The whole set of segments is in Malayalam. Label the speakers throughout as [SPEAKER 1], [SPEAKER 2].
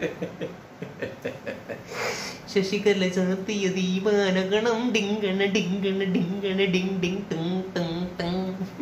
[SPEAKER 1] ശശികല ചാർത്തിയ ദീപാനഗണം ഡിങ്കണ ഡിങ്കണ ഡിങ്കണ ഡിങ് ഡിങ് ടിങ് ടിങ് ടിങ്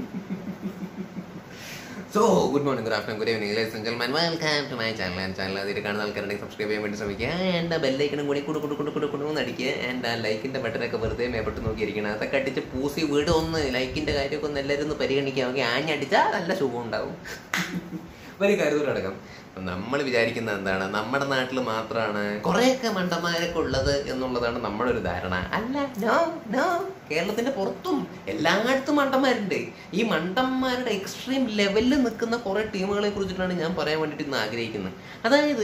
[SPEAKER 1] so good morning good afternoon good evening ladies and gentlemen welcome to my channel and channel അതിൽ കാണുന്ന ആൾക്കാരുണ്ടെങ്കിൽ സബ്സ്ക്രൈബ് ചെയ്യാൻ വേണ്ടി ശ്രമിക്കുക ആൻഡ് ആ ബെല്ലൈക്കണും കൂടി കുടു കുടു കുടു കുടു കുടു അടിക്കുക ആൻഡ് ആ ലൈക്കിന്റെ ബട്ടനൊക്കെ വെറുതെ മേപ്പെട്ട് നോക്കിയിരിക്കണം അതൊക്കെ അടിച്ച് പൂസി വീട് ഒന്ന് ലൈക്കിന്റെ കാര്യമൊക്കെ ഒന്ന് എല്ലാവരും ഒന്ന് പരിഗണിക്കുക ആഞ്ഞടിച്ചാൽ നല്ല സുഖം ഉണ്ടാവും ഒരു കാര്യത്തിലടക്കം നമ്മൾ വിചാരിക്കുന്നത് എന്താണ് നമ്മുടെ നാട്ടിൽ മാത്രമാണ് കുറേയൊക്കെ മണ്ടന്മാരൊക്കെ ഉള്ളത് എന്നുള്ളതാണ് നമ്മുടെ ഒരു ധാരണ അല്ല നോ നോ കേരളത്തിന്റെ പുറത്തും എല്ലായിടത്തും മണ്ടന്മാരുണ്ട് ഈ മണ്ടന്മാരുടെ എക്സ്ട്രീം ലെവലിൽ നിൽക്കുന്ന കുറെ ടീമുകളെ കുറിച്ചിട്ടാണ് ഞാൻ പറയാൻ വേണ്ടിയിട്ട് ഇന്ന് ആഗ്രഹിക്കുന്നത് അതായത്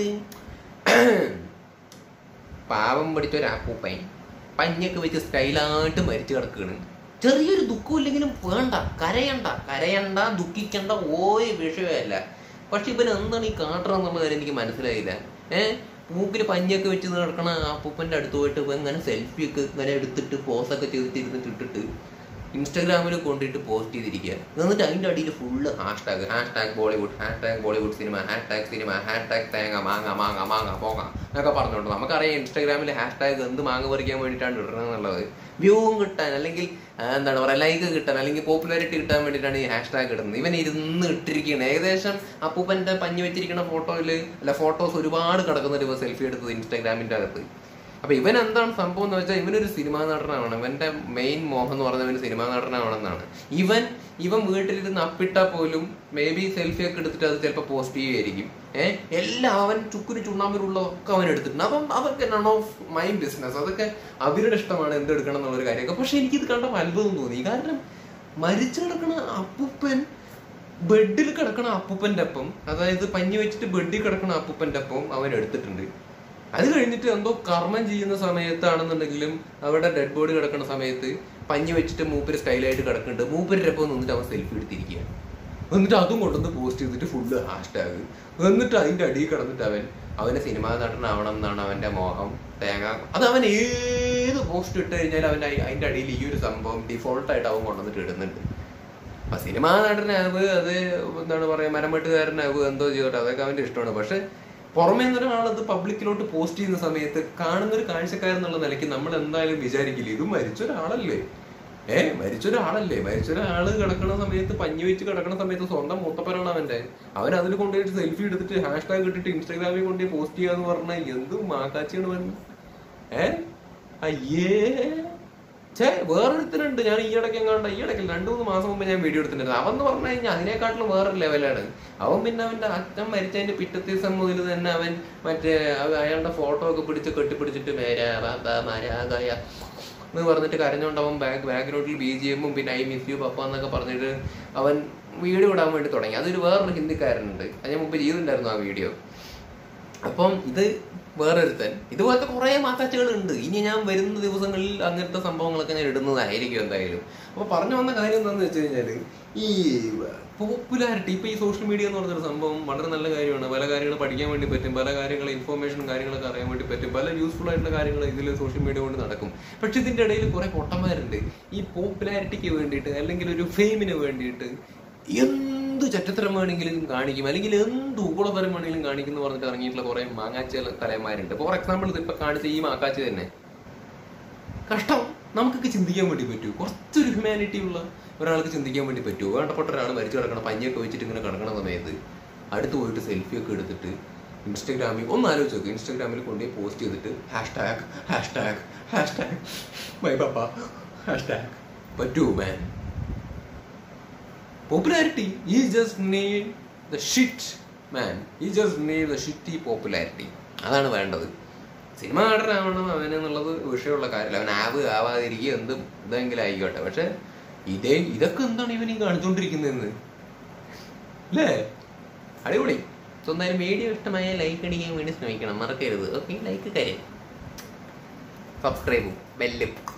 [SPEAKER 1] പാവം പിടിച്ച ഒരു ആപ്പൂപ്പൻ പഞ്ഞൊക്കെ വെച്ച് സ്റ്റൈലായിട്ട് മരിച്ചു കിടക്കുകയാണ് ചെറിയൊരു ദുഃഖം ഇല്ലെങ്കിലും വേണ്ട കരയണ്ട കരയണ്ട ദുഃഖിക്കണ്ട ഒരു വിഷയമല്ല പക്ഷെ ഇവൻ എന്താണ് ഈ കാട്ടണം എന്നുള്ള കാര്യം എനിക്ക് മനസ്സിലായില്ല ഏഹ് മൂക്കിൽ പഞ്ഞൊക്കെ വെച്ച് നടക്കണ ആ അപ്പൂപ്പൻ്റെ അടുത്ത് പോയിട്ട് ഇവൻ ഇങ്ങനെ സെൽഫി ഒക്കെ ഇങ്ങനെ എടുത്തിട്ട് പോസൊക്കെ ചെയ്തിട്ട് ഇരുന്നിട്ട് ഇട്ടിട്ട് ഇൻസ്റ്റാഗ്രാമിൽ കൊണ്ടിട്ട് പോസ്റ്റ് ചെയ്തിരിക്കുക എന്നിട്ട് അതിൻ്റെ അടിയിൽ full hashtag hashtag Bollywood hashtag Bollywood cinema hashtag cinema hashtag തേങ്ങ മാങ്ങ മാങ്ങ മാങ്ങ പോങ്ങ എന്നൊക്കെ പറഞ്ഞുകൊണ്ട് നമുക്കറിയാം ഇൻസ്റ്റാഗ്രാമിൽ ഹാഷ്ടാഗ് എന്ത് മാങ്ങ പറിക്കാൻ വേണ്ടിയിട്ടാണ് ഇടുന്നത് എന്നുള്ളത് വ്യൂവും കിട്ടാൻ അല്ലെങ്കിൽ ആ, എന്താണ് പറയുക ലൈക്ക് കിട്ടാൻ അല്ലെങ്കിൽ പോപ്പുലാരിറ്റി കിട്ടാൻ വേണ്ടിയിട്ടാണ് ഈ ഹാഷ്ടാഗ് ഇടുന്നത് ഇവൻ ഇരുന്ന് ഇട്ടിരിക്കുകയാണ് ഏകദേശം അപ്പൂപ്പൻ്റെ പഞ്ഞു വെച്ചിരിക്കുന്ന ഫോട്ടോയിൽ അല്ല ഫോട്ടോസ് ഒരുപാട് കിടക്കുന്നുണ്ട് ഇവ സെൽഫി എടുത്തത് ഇൻസ്റ്റാഗ്രാമിൻ്റെ അകത്ത് അപ്പൊ ഇവൻ എന്താണ് സംഭവം എന്ന് വെച്ചാൽ ഇവനൊരു സിനിമാ നടനാണ് ഇവന്റെ മെയിൻ മോഹം എന്ന് പറഞ്ഞാൽ ഇവൻ സിനിമാ നടനാവണമെന്നാണ് ഇവൻ ഇവൻ വീട്ടിലിരുന്ന് അപ്പിട്ടാ പോലും മേ ബി സെൽഫി ഒക്കെ എടുത്തിട്ട് അത് ചിലപ്പോൾ പോസ്റ്റ് ചെയ്യുമായിരിക്കും ഏഹ് എല്ലാം അവൻ ചുക്കുരു ചുണ്ണാമ്പിലുള്ളതൊക്കെ അവൻ എടുത്തിട്ടുണ്ട് അപ്പം അതൊക്കെ നൺ ഓഫ് മൈ ബിസിനസ് അതൊക്കെ അവരുടെ ഇഷ്ടമാണ് എന്തെടുക്കണം എന്നുള്ളൊരു കാര്യമൊക്കെ പക്ഷെ എനിക്കിത് കണ്ടപ്പോൾ അത്ഭുതം തോന്നി കാരണം മരിച്ചു കിടക്കണ അപ്പൂപ്പൻ ബെഡിൽ കിടക്കണ അപ്പൂപ്പന്റെ ഒപ്പം അതായത് പഞ്ഞി വെച്ചിട്ട് ബെഡിൽ കിടക്കണ അപ്പൂപ്പന്റെ ഒപ്പം അവൻ എടുത്തിട്ടുണ്ട് അത് കഴിഞ്ഞിട്ട് എന്തോ കർമ്മം ചെയ്യുന്ന സമയത്താണെന്നുണ്ടെങ്കിലും അവിടെ ഡെഡ് ബോഡി കിടക്കുന്ന സമയത്ത് പഞ്ഞി വെച്ചിട്ട് മൂപ്പര് സ്റ്റൈലായിട്ട് കിടക്കുന്നുണ്ട് മൂപ്പരുടെ ഒപ്പം നിന്നിട്ട് അവൻ സെൽഫി എടുത്തിരിക്കുക എന്നിട്ട് അതും കൊണ്ടുവന്ന് പോസ്റ്റ് ചെയ്തിട്ട് ഫുള്ള് ഹാഷ്ടാഗ് എന്നിട്ട് അതിന്റെ അടിയിൽ കിടന്നിട്ട് അവൻ അവന് സിനിമാ നടനാവണം എന്നാണ് അവന്റെ മോഹം തേങ്ങ അത് അവൻ ഏത് പോസ്റ്റ് ഇട്ട് കഴിഞ്ഞാൽ അവൻ അതിന്റെ അടിയിൽ ഈ ഒരു സംഭവം ഡിഫോൾട്ടായിട്ട് അവൻ കൊണ്ടുവന്നിട്ട് ഇടുന്നുണ്ട് അപ്പൊ സിനിമാ നടനാവ് അത് എന്താണ് പറയാ മരമെട്ടുകാരനാവ് എന്തോ ചെയ്തോട്ടെ അതൊക്കെ അവന്റെ ഇഷ്ടമാണ് പക്ഷെ പുറമേ നിന്നൊരാൾ അത് പബ്ലിക്കിലോട്ട് പോസ്റ്റ് ചെയ്യുന്ന സമയത്ത് കാണുന്ന ഒരു കാഴ്ചക്കാരെന്നുള്ള നിലയ്ക്ക് നമ്മൾ എന്തായാലും വിചാരിക്കില്ല ഇത് മരിച്ച ഒരാളല്ലേ ഏ മരിച്ചൊരാളല്ലേ മരിച്ചൊരാള് കിടക്കുന്ന സമയത്ത് പഞ്ഞി വെച്ച് കിടക്കുന്ന സമയത്ത് സ്വന്തം മൂത്തപ്പനാണ് അവന്റെ അവൻ അതിൽ കൊണ്ടുപോയിട്ട് സെൽഫി എടുത്തിട്ട് ഹാഷ്ടാഗ് ഇട്ടിട്ട് ഇൻസ്റ്റാഗ്രാമിൽ കൊണ്ടുപോയി പോസ്റ്റ് ചെയ്യാന്ന് പറഞ്ഞാൽ എന്ത് മാക്കാച്ചിയാണ് അവൻ ഏ അയ്യേ ഛേ വേറൊരുത്തനുണ്ട് ഞാൻ ഈ ഇടയ്ക്ക് എങ്ങാണ്ട് ഈ ഇടയ്ക്ക് രണ്ടു മൂന്ന് മാസം മുമ്പ് ഞാൻ വീഡിയോ എടുത്തിട്ടുണ്ടായിരുന്നു അവൻ എന്ന് പറഞ്ഞു കഴിഞ്ഞാൽ അതിനെക്കാട്ടിലും വേറൊരു ലെവലാണ് അവൻ പിന്നെ അവന്റെ അച്ഛൻ മരിച്ചതിന്റെ പിറ്റത്തെ ദിവസം മുതൽ തന്നെ അവൻ മറ്റേ അവ- അയാളുടെ ഫോട്ടോ ഒക്കെ പിടിച്ച് കെട്ടിപ്പിടിച്ചിട്ട് മേരാ ബാബാ മരാഗായ എന്ന് പറഞ്ഞിട്ട് കരഞ്ഞോണ്ട് അവൻ ബാക്ക് ബാക്ക്ഗ്രൗണ്ടിൽ ബി ജി എമ്മും പിന്നെ ഐ മിസ് യു പപ്പ എന്നൊക്കെ പറഞ്ഞിട്ട് അവൻ വീഡിയോ ഇടാൻ വേണ്ടി തുടങ്ങി അതൊരു വേറൊരു ഹിന്ദിക്കാരനുണ്ട് അത് ഞാൻ മുമ്പ് ചെയ്തിട്ടുണ്ടായിരുന്നു ആ വീഡിയോ അപ്പം ഇത് വേറൊരുത്തൻ ഇതുപോലത്തെ കുറെ മാത്താച്ചുകൾ ഉണ്ട് ഇനി ഞാൻ വരുന്ന ദിവസങ്ങളിൽ അങ്ങനത്തെ സംഭവങ്ങളൊക്കെ ഞാൻ ഇടുന്നതായിരിക്കും എന്തായാലും അപ്പൊ പറഞ്ഞു വന്ന കാര്യം എന്താണെന്ന് വെച്ച് കഴിഞ്ഞാല് ഈ പോപ്പുലാരിറ്റി ഇപ്പൊ ഈ സോഷ്യൽ മീഡിയ എന്ന് പറഞ്ഞൊരു സംഭവം വളരെ നല്ല കാര്യമാണ് പല കാര്യങ്ങൾ പഠിക്കാൻ വേണ്ടി പറ്റും പല കാര്യങ്ങൾ ഇൻഫോർമേഷനും കാര്യങ്ങളൊക്കെ അറിയാൻ വേണ്ടി പറ്റും പല യൂസ്ഫുൾ ആയിട്ടുള്ള കാര്യങ്ങൾ ഇതിൽ സോഷ്യൽ മീഡിയ കൊണ്ട് നടക്കും പക്ഷെ ഇതിന്റെ ഇടയിൽ കുറെ പൊട്ടന്മാരുണ്ട് ഈ പോപ്പുലാരിറ്റിക്ക് വേണ്ടിയിട്ട് അല്ലെങ്കിൽ ഒരു ഫെയിമിന് വേണ്ടിയിട്ട് എന്ത് ചറ്റത്തരം വേണമെങ്കിലും കാണിക്കും അല്ലെങ്കിൽ എന്ത് ഊളതരം വേണമെങ്കിലും കാണിക്കും എന്ന് പറഞ്ഞിട്ട് ഇറങ്ങിയിട്ടുള്ള കുറെ മാങ്ങാച്ച തലമാരുണ്ട് ഫോർ എക്സാമ്പിൾ ഇതിപ്പോ കാണിച്ച ഈ മാക്കാച്ച തന്നെ കഷ്ടം നമുക്കൊക്കെ ചിന്തിക്കാൻ വേണ്ടി പറ്റൂ കുറച്ചൊരു ഹ്യൂമാനിറ്റി ഉള്ള ഒരാൾക്ക് ചിന്തിക്കാൻ വേണ്ടി പറ്റുമോ വേണ്ടപ്പെട്ട ഒരാൾ മരിച്ചു കിടക്കണം പഞ്ഞൊക്കെ വെച്ചിട്ട് ഇങ്ങനെ കിടക്കണ സമയത്ത് അടുത്ത് പോയിട്ട് സെൽഫി ഒക്കെ എടുത്തിട്ട് ഇൻസ്റ്റഗ്രാമിൽ ഒന്ന് ആലോചിച്ച് നോക്ക് ഇൻസ്റ്റഗ്രാമിൽ കൊണ്ടുപോയി പോസ്റ്റ് ചെയ്തിട്ട് hashtag hashtag hashtag my papa hashtag പറ്റൂ man popularity we just need the shit man we just need the shitty popularity അതാണ് വേണ്ടത് സിനിമ നടനാവണം അവനെന്നുള്ളത് വിഷയമുള്ള കാര്യമല്ല അവൻ ആവ് ആവാതിരിക്കുക എന്തും ഇതെങ്കിലും ആയിക്കോട്ടെ പക്ഷെ ഇതേ ഇതൊക്കെ എന്താണ് ഇവൻ ഈ കാണിച്ചുകൊണ്ടിരിക്കുന്നതെന്ന് അല്ലേ അടിപൊളി സോ എന്തായാലും വീഡിയോ ഇഷ്ടമായ ലൈക്ക് അടിക്കാൻ വേണ്ടി ശ്രമിക്കണം മറക്കരുത് ഓക്കെ ലൈക്ക് കാര്യം സബ്സ്ക്രൈബും ബെല്ലും